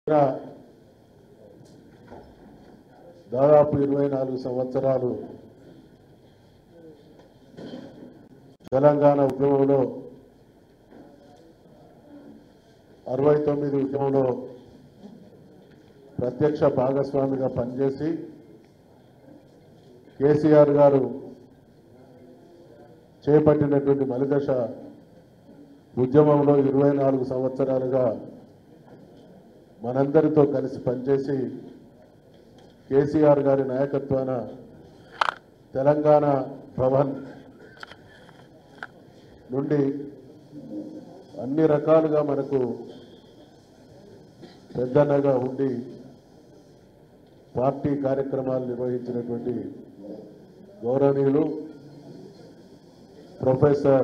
దాదాపు ఇరవై నాలుగు సంవత్సరాలు తెలంగాణ ఉద్యమంలో అరవై తొమ్మిది ఉద్యమంలో ప్రత్యక్ష భాగస్వామిగా పనిచేసి కేసీఆర్ గారు చేపట్టినటువంటి మలిదశ ఉద్యమంలో ఇరవై నాలుగు సంవత్సరాలుగా మనందరితో కలిసి పనిచేసి కేసీఆర్ గారి నాయకత్వాన తెలంగాణ భవన్ నుండి అన్ని రకాలుగా మనకు పెద్దన్నగా ఉండి పార్టీ కార్యక్రమాలు నిర్వహించినటువంటి గౌరవనీయులు ప్రొఫెసర్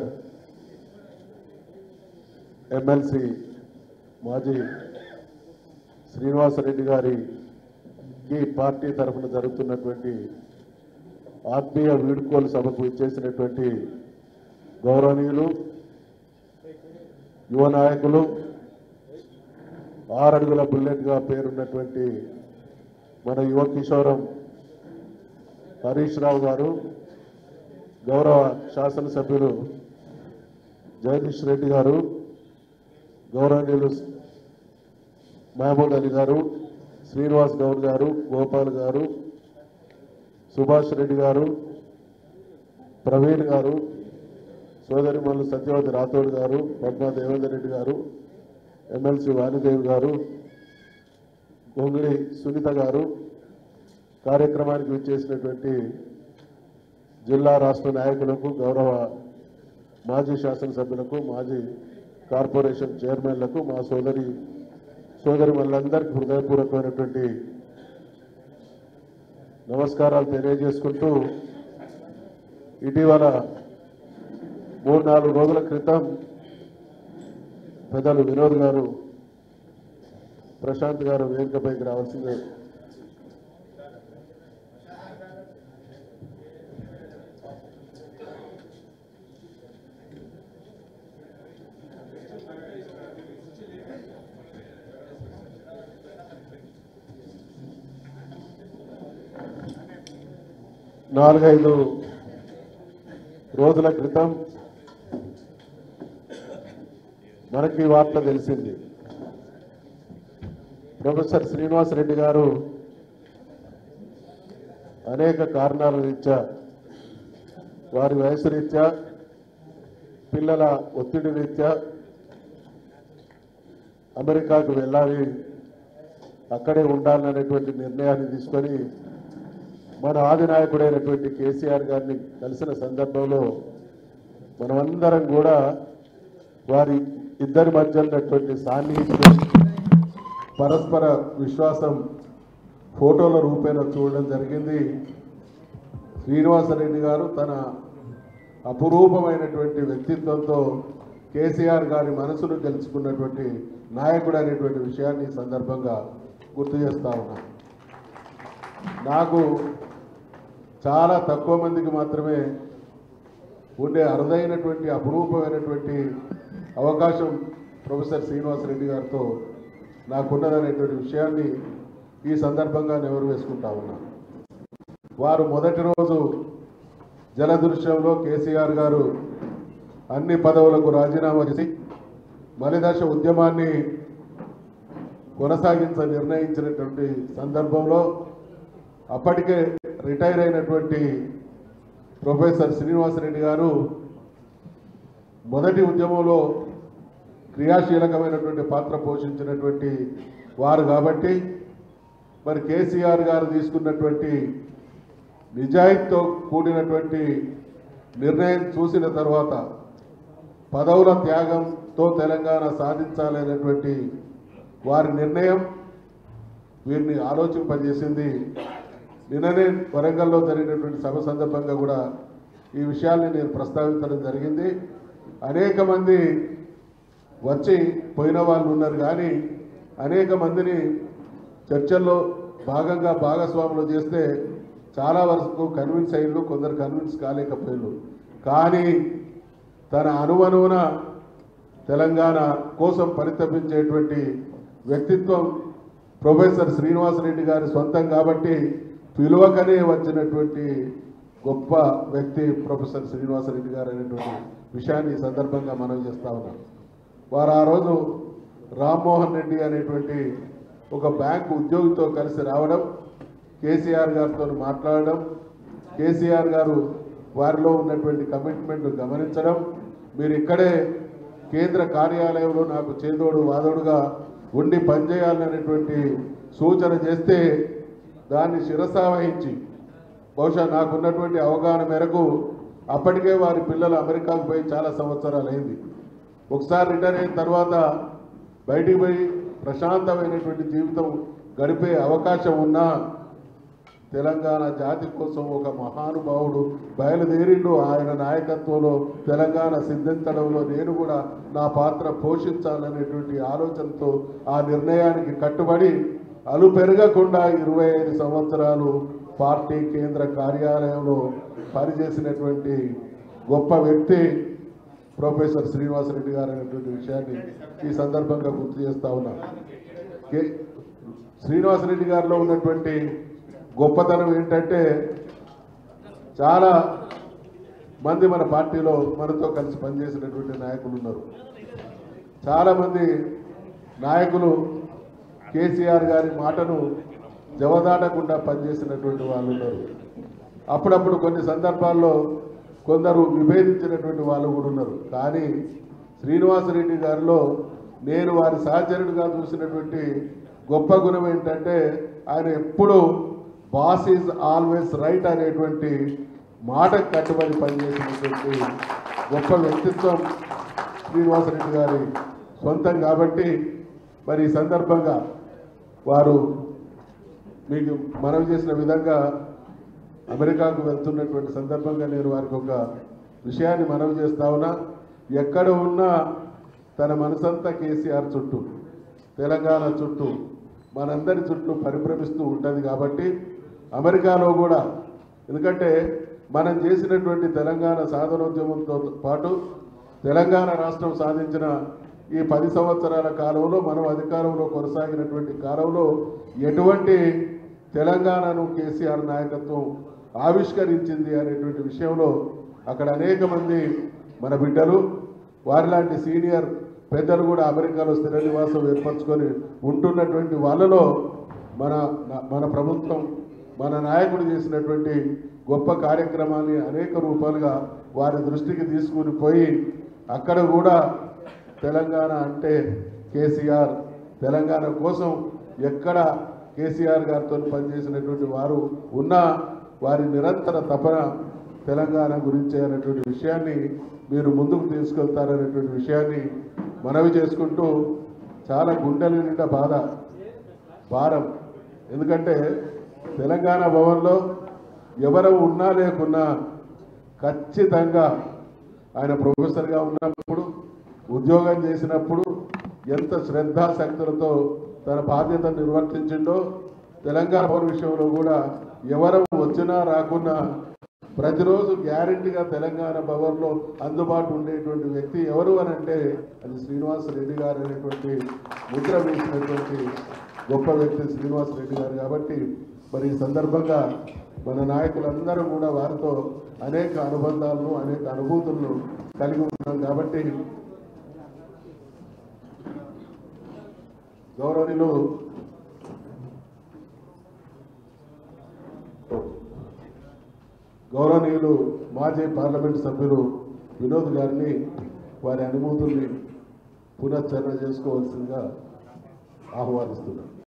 ఎమ్మెల్సీ మాజీ శ్రీనివాసరెడ్డి గారికి పార్టీ తరఫున జరుగుతున్నటువంటి ఆత్మీయ వీడ్కోలు సభకు ఇచ్చేసినటువంటి గౌరవనీయులు యువ నాయకులు ఆరడుగుల బుల్లెట్గా పేరున్నటువంటి మన యువ కిషోరం హరీష్ రావు గారు గౌరవ శాసనసభ్యులు జగదీష్ రెడ్డి గారు గౌరవనీయులు మహమూద్ అలీ గారు శ్రీనివాస్ గౌడ్ గారు గోపాల్ గారు సుభాష్ రెడ్డి గారు ప్రవీణ్ గారు సోదరి మల్లు సత్యవతి రాథోడ్ గారు పద్మా దేవేందర్ రెడ్డి గారు ఎమ్మెల్సీ వాణిదేవి గారు గొంగిడి సునీత గారు కార్యక్రమానికి విచ్చేసినటువంటి జిల్లా రాష్ట్ర నాయకులకు గౌరవ మాజీ శాసనసభ్యులకు మాజీ కార్పొరేషన్ చైర్మన్లకు మా సోదరి సోదరి మనందరికీ హృదయపూర్వకమైనటువంటి నమస్కారాలు తెలియజేసుకుంటూ ఇటీవల మూడు నాలుగు రోజుల క్రితం పెద్దలు వినోద్ గారు ప్రశాంత్ గారు వేదికపైకి రావాల్సిందే నాలుగైదు రోజుల క్రితం మనకి ఈ వార్త తెలిసింది ప్రొఫెసర్ శ్రీనివాసరెడ్డి గారు అనేక కారణాల రీత్యా వారి వయసు రీత్యా పిల్లల ఒత్తిడి రీత్యా అమెరికాకు వెళ్ళాలి అక్కడే ఉండాలనేటువంటి నిర్ణయాన్ని తీసుకొని మన ఆది నాయకుడైనటువంటి కేసీఆర్ గారిని కలిసిన సందర్భంలో మనమందరం కూడా వారి ఇద్దరి మధ్య ఉన్నటువంటి సాన్నిహిత్యం పరస్పర విశ్వాసం ఫోటోల రూపేణ చూడడం జరిగింది శ్రీనివాసరెడ్డి గారు తన అపురూపమైనటువంటి వ్యక్తిత్వంతో కేసీఆర్ గారి మనసును గెలుచుకున్నటువంటి నాయకుడు అనేటువంటి విషయాన్ని ఈ సందర్భంగా గుర్తు చేస్తా ఉన్నాను నాకు చాలా తక్కువ మందికి మాత్రమే ఉండే అరుదైనటువంటి అపురూపమైనటువంటి అవకాశం ప్రొఫెసర్ శ్రీనివాసరెడ్డి గారితో నాకున్నదనేటువంటి విషయాన్ని ఈ సందర్భంగా నెవరు వేసుకుంటా ఉన్నాను వారు మొదటి రోజు జలదృశ్యంలో కేసీఆర్ గారు అన్ని పదవులకు రాజీనామా చేసి మలిదశ ఉద్యమాన్ని కొనసాగించ నిర్ణయించినటువంటి సందర్భంలో అప్పటికే రిటైర్ అయినటువంటి ప్రొఫెసర్ శ్రీనివాసరెడ్డి గారు మొదటి ఉద్యమంలో క్రియాశీలకమైనటువంటి పాత్ర పోషించినటువంటి వారు కాబట్టి మరి కేసీఆర్ గారు తీసుకున్నటువంటి నిజాయితీతో కూడినటువంటి నిర్ణయం చూసిన తర్వాత పదవుల త్యాగంతో తెలంగాణ సాధించాలనేటువంటి వారి నిర్ణయం వీరిని ఆలోచింపజేసింది నిన్ననే వరంగల్లో జరిగినటువంటి సభ సందర్భంగా కూడా ఈ విషయాల్ని నేను ప్రస్తావించడం జరిగింది అనేక మంది వచ్చి పోయిన వాళ్ళు ఉన్నారు కానీ అనేక మందిని చర్చల్లో భాగంగా భాగస్వాములు చేస్తే చాలా వరకు కన్విన్స్ అయ్యిండు కొందరు కన్విన్స్ కాలేకపోయారు కానీ తన అనువనువున తెలంగాణ కోసం పరితపించేటువంటి వ్యక్తిత్వం ప్రొఫెసర్ శ్రీనివాసరెడ్డి గారి సొంతం కాబట్టి పిలువకనే వచ్చినటువంటి గొప్ప వ్యక్తి ప్రొఫెసర్ శ్రీనివాసరెడ్డి గారు అనేటువంటి విషయాన్ని ఈ సందర్భంగా మనం చేస్తా ఉన్నాం వారు ఆ రోజు రామ్మోహన్ రెడ్డి అనేటువంటి ఒక బ్యాంకు ఉద్యోగితో కలిసి రావడం కేసీఆర్ గారితో మాట్లాడడం కేసీఆర్ గారు వారిలో ఉన్నటువంటి కమిట్మెంట్ గమనించడం మీరు ఇక్కడే కేంద్ర కార్యాలయంలో నాకు చేదోడు వాదోడుగా ఉండి పనిచేయాలనేటువంటి సూచన చేస్తే దాన్ని శిరసా వహించి బహుశా నాకున్నటువంటి అవగాహన మేరకు అప్పటికే వారి పిల్లలు అమెరికాకు పోయి చాలా సంవత్సరాలు అయింది ఒకసారి రిటైర్ అయిన తర్వాత బయటికి పోయి ప్రశాంతమైనటువంటి జీవితం గడిపే అవకాశం ఉన్నా తెలంగాణ జాతి కోసం ఒక మహానుభావుడు బయలుదేరిండు ఆయన నాయకత్వంలో తెలంగాణ సిద్ధించడంలో నేను కూడా నా పాత్ర పోషించాలనేటువంటి ఆలోచనతో ఆ నిర్ణయానికి కట్టుబడి అలు పెరగకుండా ఇరవై ఐదు సంవత్సరాలు పార్టీ కేంద్ర కార్యాలయంలో పనిచేసినటువంటి గొప్ప వ్యక్తి ప్రొఫెసర్ శ్రీనివాసరెడ్డి గారు అనేటువంటి విషయాన్ని ఈ సందర్భంగా గుర్తు చేస్తా ఉన్నా కే- శ్రీనివాసరెడ్డి గారిలో ఉన్నటువంటి గొప్పతనం ఏంటంటే చాలా మంది మన పార్టీలో మనతో కలిసి పనిచేసినటువంటి నాయకులు ఉన్నారు చాలామంది నాయకులు కేసీఆర్ గారి మాటను జవదాటకుండా పనిచేసినటువంటి వాళ్ళు ఉన్నారు అప్పుడప్పుడు కొన్ని సందర్భాల్లో కొందరు విభేదించినటువంటి వాళ్ళు కూడా ఉన్నారు కానీ శ్రీనివాసరెడ్డి గారిలో నేను వారి సహచరుడిగా చూసినటువంటి గొప్ప గుణం ఏంటంటే ఆయన ఎప్పుడూ బాస్ ఈజ్ ఆల్వేస్ రైట్ అనేటువంటి మాటకు కట్టుబడి పనిచేసినటువంటి గొప్ప వ్యక్తిత్వం శ్రీనివాసరెడ్డి గారి సొంతం కాబట్టి మరి ఈ సందర్భంగా వారు మీకు మనవి చేసిన విధంగా అమెరికాకు వెళ్తున్నటువంటి సందర్భంగా నేను వారికి ఒక విషయాన్ని మనవి చేస్తా ఉన్నా ఎక్కడ ఉన్నా తన మనసంతా కేసీఆర్ చుట్టూ తెలంగాణ చుట్టూ మనందరి చుట్టూ పరిభ్రమిస్తూ ఉంటుంది కాబట్టి అమెరికాలో కూడా ఎందుకంటే మనం చేసినటువంటి తెలంగాణ సాధనోద్యమంతో పాటు తెలంగాణ రాష్ట్రం సాధించిన ఈ పది సంవత్సరాల కాలంలో మనం అధికారంలో కొనసాగినటువంటి కాలంలో ఎటువంటి తెలంగాణను కేసీఆర్ నాయకత్వం ఆవిష్కరించింది అనేటువంటి విషయంలో అక్కడ అనేక మంది మన బిడ్డలు వారిలాంటి సీనియర్ పెద్దలు కూడా అమెరికాలో స్థిర నివాసం ఏర్పరచుకొని ఉంటున్నటువంటి వాళ్ళలో మన మన ప్రభుత్వం మన నాయకుడు చేసినటువంటి గొప్ప కార్యక్రమాన్ని అనేక రూపాలుగా వారి దృష్టికి తీసుకుని పోయి అక్కడ కూడా తెలంగాణ అంటే కేసీఆర్ తెలంగాణ కోసం ఎక్కడ కేసీఆర్ గారితో పనిచేసినటువంటి వారు ఉన్నా వారి నిరంతర తపన తెలంగాణ గురించి అనేటువంటి విషయాన్ని మీరు ముందుకు తీసుకెళ్తారనేటువంటి విషయాన్ని మనవి చేసుకుంటూ చాలా గుండెల నిండా బాధ భారం ఎందుకంటే తెలంగాణ భవన్లో ఎవరు ఉన్నా లేకున్నా ఖచ్చితంగా ఆయన ప్రొఫెసర్గా ఉన్నప్పుడు ఉద్యోగం చేసినప్పుడు ఎంత శ్రద్ధాశక్తులతో తన బాధ్యతను నిర్వర్తించిండో తెలంగాణ భవన్ విషయంలో కూడా ఎవరు వచ్చినా రాకున్నా ప్రతిరోజు గ్యారెంటీగా తెలంగాణ భవన్లో అందుబాటు ఉండేటువంటి వ్యక్తి ఎవరు అని అంటే అది శ్రీనివాస్ రెడ్డి గారు అనేటువంటి ముద్ర వేసినటువంటి గొప్ప వ్యక్తి శ్రీనివాస్ రెడ్డి గారు కాబట్టి మరి ఈ సందర్భంగా మన నాయకులందరూ కూడా వారితో అనేక అనుబంధాలను అనేక అనుభూతులను కలిగి ఉన్నాం కాబట్టి గౌరవనీయులు గౌరవనీయులు మాజీ పార్లమెంట్ సభ్యులు వినోద్ గారిని వారి అనుభూతుల్ని పునశ్చరణ చేసుకోవాల్సిందిగా ఆహ్వానిస్తున్నాను